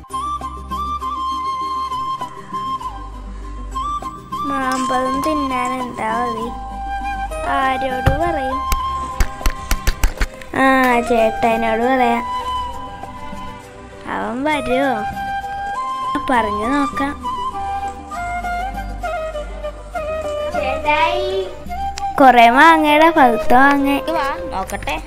മാമ്പഴം തിന്നാൻ എന്താ മതി ആരോട് പറയും ആ ചേട്ടനോട് പറയാം അവൻ വരുമോ പറഞ്ഞു നോക്കാം കൊറേ മാങ്ങയുടെ പഴുത്ത മാങ്ങ വാ നോക്കട്ടെ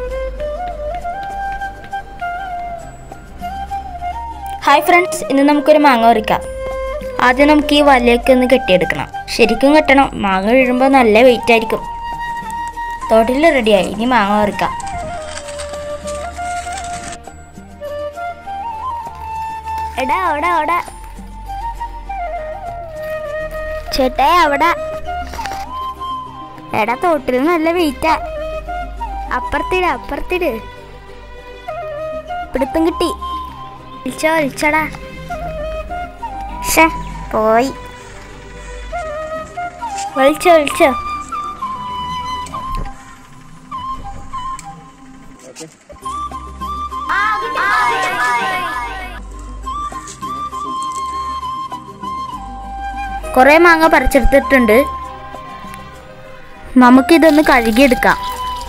ഹായ് ഫ്രണ്ട്സ് ഇന്ന് നമുക്കൊരു മാങ്ങ പറിക്കാം ആദ്യം നമുക്ക് ഈ വലയൊക്കെ ഒന്ന് കെട്ടിയെടുക്കണം ശരിക്കും കെട്ടണം മാങ്ങ വീഴുമ്പോൾ നല്ല വെയിറ്റ് ആയിരിക്കും തോട്ടിൽ റെഡിയായി ഇനി മാങ്ങ പറിക്കാം എടാ അവിടെ അവിടെ ചേട്ടായി അവിടെ എടാ തോട്ടിൽ നല്ല വെയിറ്റാ അപ്പുറത്തിട് അപ്പുറത്തിട് പിടുത്തം കിട്ടി വിളിച്ചോ വിളിച്ചോടാ ഷേ പോയി വിളിച്ചോ വിളിച്ചോ കുറേ മാങ്ങ പറിച്ചെടുത്തിട്ടുണ്ട് നമുക്കിതൊന്ന് കഴുകിയെടുക്കാം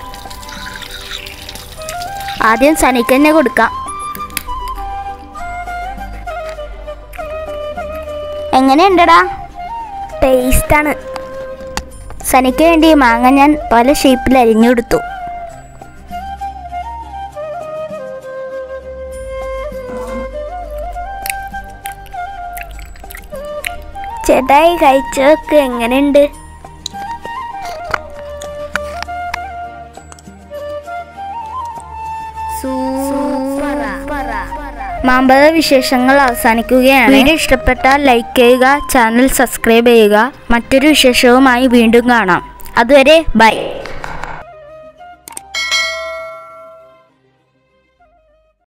ആദ്യം സനിക്ക് തന്നെ കൊടുക്കാം എങ്ങനെയുണ്ടടാ ടേസ്റ്റാണ് സനിക്ക് വേണ്ടി ഈ മാങ്ങ ഞാൻ പല ഷേപ്പിൽ അരിഞ്ഞെടുത്തു ചേട്ടായി കഴിച്ചു നോക്ക് എങ്ങനെയുണ്ട് മാമ്പഴ വിശേഷങ്ങൾ അവസാനിക്കുകയാണ് വീഡിയോ ഇഷ്ടപ്പെട്ടാൽ ലൈക്ക് ചെയ്യുക ചാനൽ സബ്സ്ക്രൈബ് ചെയ്യുക മറ്റൊരു വിശേഷവുമായി വീണ്ടും കാണാം അതുവരെ ബൈ